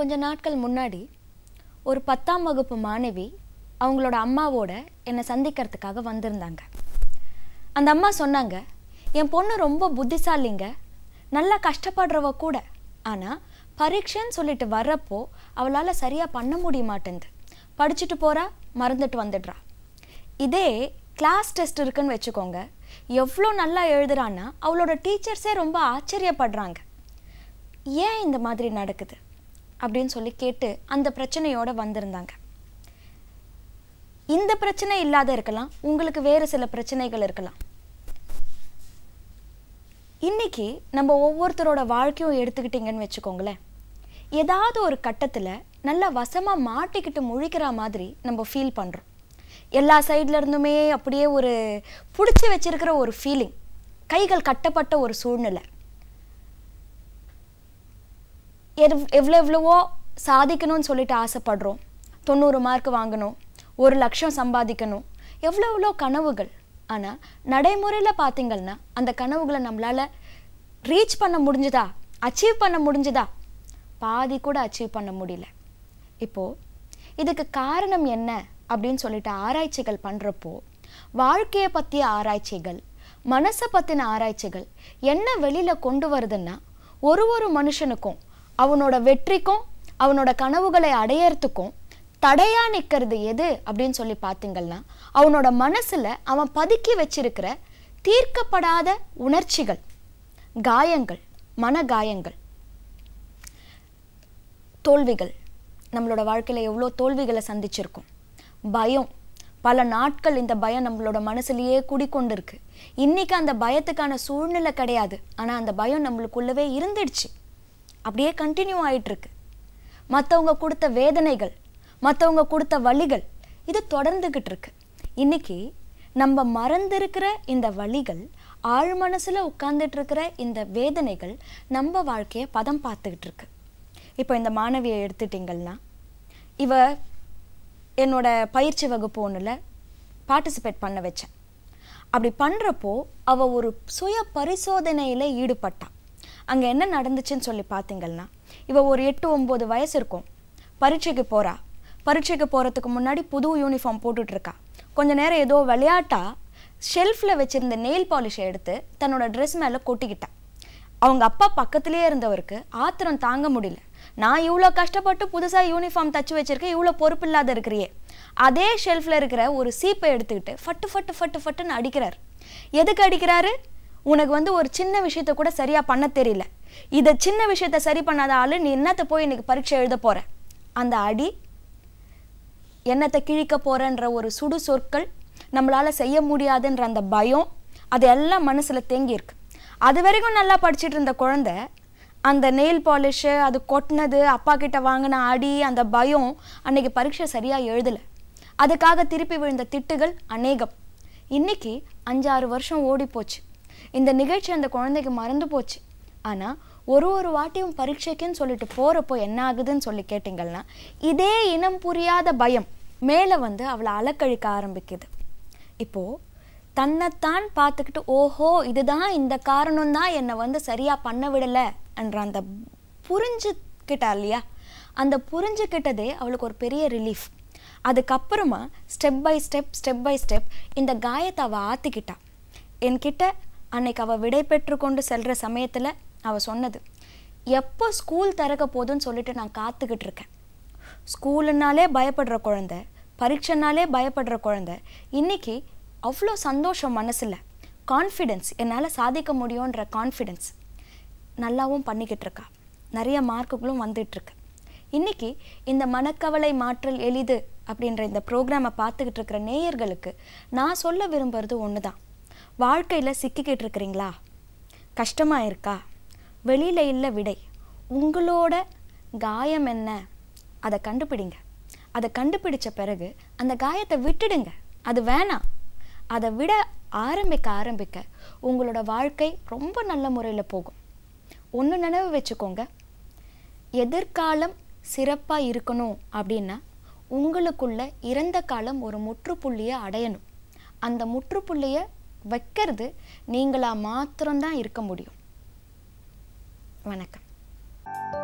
கொஞ்ச நாட்கள் முன்னாடி ஒரு பத்தாம் வகுப்பு மாணவி அவங்களோட அம்மாவோட என்னை சந்திக்கிறதுக்காக வந்திருந்தாங்க அந்த அம்மா சொன்னாங்க என் பொண்ணு ரொம்ப புத்திசாலிங்க நல்லா கஷ்டப்படுறவ கூட ஆனால் பரீட்சைன்னு சொல்லிட்டு வர்றப்போ அவளால் சரியாக பண்ண முடிய மாட்டேங்குது படிச்சுட்டு போகிறா மறந்துட்டு வந்துடுறா இதே கிளாஸ் டெஸ்ட் இருக்குன்னு வச்சுக்கோங்க எவ்வளோ நல்லா எழுதுறான்னா அவளோட டீச்சர்ஸே ரொம்ப ஆச்சரியப்படுறாங்க ஏன் இந்த மாதிரி நடக்குது அப்படின்னு சொல்லி கேட்டு அந்த பிரச்சனையோட வந்திருந்தாங்க இந்த பிரச்சனை இல்லாத இருக்கலாம் உங்களுக்கு வேறு சில பிரச்சனைகள் இருக்கலாம் இன்னைக்கு நம்ம ஒவ்வொருத்தரோட வாழ்க்கையும் எடுத்துக்கிட்டிங்கன்னு வச்சுக்கோங்களேன் ஏதாவது ஒரு கட்டத்தில் நல்லா வசமாக மாட்டிக்கிட்டு முழிக்கிற மாதிரி நம்ம ஃபீல் பண்ணுறோம் எல்லா சைட்ல இருந்துமே அப்படியே ஒரு பிடிச்சி வச்சிருக்கிற ஒரு ஃபீலிங் கைகள் கட்டப்பட்ட ஒரு சூழ்நிலை எவ் எவ்வளோ எவ்வளவோ சாதிக்கணும்னு சொல்லிட்டு ஆசைப்படுறோம் தொண்ணூறு மார்க் வாங்கணும் ஒரு லட்சம் சம்பாதிக்கணும் எவ்வளோ எவ்வளோ கனவுகள் ஆனால் நடைமுறையில் பார்த்தீங்கன்னா அந்த கனவுகளை நம்மளால் ரீச் பண்ண முடிஞ்சுதா அச்சீவ் பண்ண முடிஞ்சுதா பாதி கூட அச்சீவ் பண்ண முடியல இப்போது இதுக்கு காரணம் என்ன அப்படின்னு சொல்லிட்டு ஆராய்ச்சிகள் பண்ணுறப்போ வாழ்க்கையை பற்றிய ஆராய்ச்சிகள் மனசை பற்றின ஆராய்ச்சிகள் என்ன வெளியில் கொண்டு வருதுன்னா ஒரு ஒரு மனுஷனுக்கும் அவனோட வெற்றிக்கும் அவனோட கனவுகளை அடையறதுக்கும் தடையா நிற்கிறது எது அப்படின்னு சொல்லி பார்த்தீங்கன்னா அவனோட மனசுல அவன் பதுக்கி வச்சிருக்கிற தீர்க்கப்படாத உணர்ச்சிகள் காயங்கள் மன காயங்கள் தோல்விகள் நம்மளோட வாழ்க்கையில் எவ்வளோ தோல்விகளை சந்திச்சிருக்கோம் பயம் பல நாட்கள் இந்த பயம் நம்மளோட மனசுலயே குடிக்கொண்டிருக்கு இன்னைக்கு அந்த பயத்துக்கான சூழ்நிலை கிடையாது ஆனால் அந்த பயம் நம்மளுக்குள்ளவே இருந்துடுச்சு அப்படியே கண்டினியூ ஆயிட்டு இருக்கு மற்றவங்க கொடுத்த வேதனைகள் மற்றவங்க கொடுத்த வலிகள் இது தொடர்ந்துகிட்டு இருக்கு இன்னைக்கு நம்ம மறந்திருக்கிற இந்த வலிகள் ஆழ் மனசுல உட்கார்ந்துட்டு இருக்கிற இந்த வேதனைகள் நம்ம வாழ்க்கையை பதம் பார்த்துக்கிட்டு இருக்கு இப்போ இந்த மாணவியை எடுத்துட்டிங்கன்னா இவ என்னோட பயிற்சி வகுப்பு ஒன்றில் பார்ட்டிசிபேட் பண்ண வச்சேன் அப்படி பண்ணுறப்போ அவள் ஒரு சுய பரிசோதனையில் ஈடுபட்டா அங்கே என்ன நடந்துச்சுன்னு சொல்லி பார்த்தீங்கன்னா இவ ஒரு எட்டு ஒம்பது வயசு இருக்கும் பரீட்சைக்கு போகிறா பரீட்சைக்கு போகிறதுக்கு முன்னாடி புது யூனிஃபார்ம் போட்டுட்ருக்கா கொஞ்ச நேரம் ஏதோ விளையாட்டா ஷெல்ஃபில் வச்சுருந்த நெயில் பாலிஷை எடுத்து தன்னோட ட்ரெஸ் மேலே கொட்டிக்கிட்டா அவங்க அப்பா பக்கத்துலேயே இருந்தவருக்கு ஆத்திரம் தாங்க முடியல நான் இவ்வளோ கஷ்டப்பட்டு புதுசாக யூனிஃபார்ம் தச்சு வச்சிருக்கேன் இவ்வளோ பொறுப்பு இல்லாத இருக்கிறியே அதே ஷெல்ஃபில் இருக்கிற ஒரு சீப்பை எடுத்துக்கிட்டு ஃபட்டு ஃபட்டு ஃபட்டு ஃபட்டுன்னு அடிக்கிறார் எதுக்கு அடிக்கிறாரு உனக்கு வந்து ஒரு சின்ன விஷயத்த கூட சரியாக பண்ண தெரியல இதை சின்ன விஷயத்த சரி பண்ணாத ஆளு நீ என்னத்தை போய் இன்னைக்கு பரீட்சை எழுத போற அந்த அடி என்னத்தை கிழிக்க போறன்ற ஒரு சுடு சொற்கள் நம்மளால செய்ய முடியாதுன்ற அந்த பயம் அது எல்லாம் மனசுல தேங்கி இருக்கு அது வரைக்கும் நல்லா படிச்சிட்டு இருந்த குழந்தை அந்த நெயில் பாலிஷு அது கொட்டினது அப்பா கிட்ட வாங்கின அடி அந்த பயம் அன்னைக்கு பரீட்சை சரியா எழுதல அதுக்காக திருப்பி விழுந்த திட்டுகள் அநேகம் இன்னைக்கு அஞ்சாறு வருஷம் ஓடி போச்சு இந்த நிகழ்ச்சி அந்த குழந்தைக்கு மறந்து போச்சு ஆனா ஒரு ஒரு வாட்டியும் பரீட்சைக்குன்னு சொல்லிட்டு போறப்போ என்ன ஆகுதுன்னு சொல்லி கேட்டிங்கன்னா இதே இனம் புரியாத பயம் மேலே வந்து அவளை அலக்கழிக்க ஆரம்பிக்குது இப்போ தன்னைத்தான் பார்த்துக்கிட்டு ஓஹோ இதுதான் இந்த காரணம் தான் என்னை வந்து சரியா பண்ண விடலை என்ற அந்த புரிஞ்சுக்கிட்டா இல்லையா அந்த புரிஞ்சுக்கிட்டதே அவளுக்கு ஒரு பெரிய ரிலீஃப் அதுக்கப்புறமா step by step step by step இந்த காயத்தை அவள் ஆற்றிக்கிட்டா என்கிட்ட அன்னைக்கு அவள் விடை பெற்று கொண்டு செல்கிற சமயத்தில் அவள் சொன்னது எப்போ ஸ்கூல் திறக்க போதுன்னு சொல்லிட்டு நான் காத்துக்கிட்டு இருக்கேன் ஸ்கூலுனாலே பயப்படுற குழந்தை பரீட்சைனாலே பயப்படுற குழந்தை இன்னைக்கு அவ்வளோ சந்தோஷம் மனசில் கான்ஃபிடென்ஸ் என்னால் சாதிக்க முடியுன்ற கான்ஃபிடென்ஸ் நல்லாவும் பண்ணிக்கிட்டு இருக்கா நிறைய மார்க்குகளும் வந்துட்டுருக்கு இன்னைக்கு இந்த மனக்கவலை மாற்றல் எளிது அப்படின்ற இந்த ப்ரோக்ராமை பார்த்துக்கிட்டு இருக்கிற நேயர்களுக்கு நான் சொல்ல விரும்புறது ஒன்று தான் வாழ்க்கையில் சிக்கிக்கிட்டு இருக்கிறீங்களா கஷ்டமாக இருக்கா வெளியில் இல்லை விடை உங்களோட காயம் என்ன அதை கண்டுபிடிங்க அதை கண்டுபிடிச்ச பிறகு அந்த காயத்தை விட்டுடுங்க அது வேணாம் அதை விட ஆரம்பிக்க ஆரம்பிக்க உங்களோட வாழ்க்கை ரொம்ப நல்ல முறையில் போகும் ஒன்று நினைவு வச்சுக்கோங்க எதிர்காலம் சிறப்பாக இருக்கணும் அப்படின்னா உங்களுக்குள்ள இறந்த காலம் ஒரு முற்றுப்புள்ளியை அடையணும் அந்த முற்றுப்புள்ளியை வைக்கிறது நீங்களா மாத்திரம்தான் இருக்க முடியும் வணக்கம்